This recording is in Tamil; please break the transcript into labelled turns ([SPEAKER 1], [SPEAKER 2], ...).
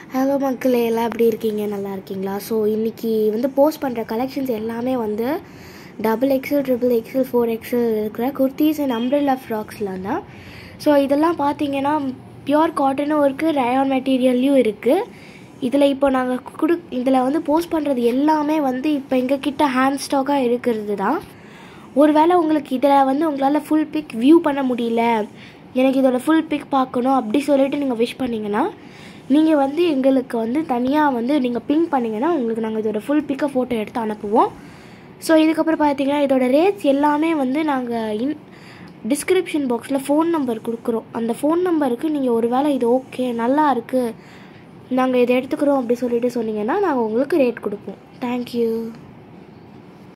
[SPEAKER 1] ஹலோ மக்களே எல்லாம் எப்படி இருக்கீங்க நல்லா இருக்கீங்களா ஸோ இன்றைக்கி வந்து போஸ்ட் பண்ணுற கலெக்ஷன்ஸ் எல்லாமே வந்து double XL triple XL four XL இருக்கிற குர்த்திஸ் அண்ட் அம்ப்ரெல்லா ஃப்ராக்ஸ்லாம் தான் ஸோ இதெல்லாம் பார்த்தீங்கன்னா பியோர் காட்டனும் இருக்குது ரயான் மெட்டீரியல்லையும் இருக்குது இதில் இப்போ நாங்கள் கொடு இதில் வந்து போஸ்ட் பண்ணுறது எல்லாமே வந்து இப்போ எங்கள் கிட்ட ஹேண்ட் ஸ்டாக்காக இருக்கிறது தான் ஒருவேளை உங்களுக்கு இதில் வந்து உங்களால் ஃபுல் பிக் வியூ பண்ண முடியல எனக்கு இதோட ஃபுல் பிக் பார்க்கணும் அப்படி சொல்லிட்டு நீங்கள் விஷ் பண்ணிங்கன்னா நீங்கள் வந்து எங்களுக்கு வந்து தனியாக வந்து நீங்கள் பிங்க் பண்ணிங்கன்னா உங்களுக்கு நாங்கள் இதோட ஃபுல் பிக்கை ஃபோட்டோ எடுத்து அனுப்புவோம் ஸோ இதுக்கப்புறம் பார்த்தீங்கன்னா இதோட ரேட்ஸ் எல்லாமே வந்து நாங்கள் இன் டிஸ்கிரிப்ஷன் பாக்ஸில் ஃபோன் நம்பர் கொடுக்குறோம் அந்த ஃபோன் நம்பருக்கு நீங்கள் ஒரு வேளை இது ஓகே நல்லா இருக்குது நாங்கள் இதை எடுத்துக்கிறோம் அப்படி சொல்லிட்டு சொன்னீங்கன்னா நாங்கள் உங்களுக்கு ரேட் கொடுப்போம் தேங்க்யூ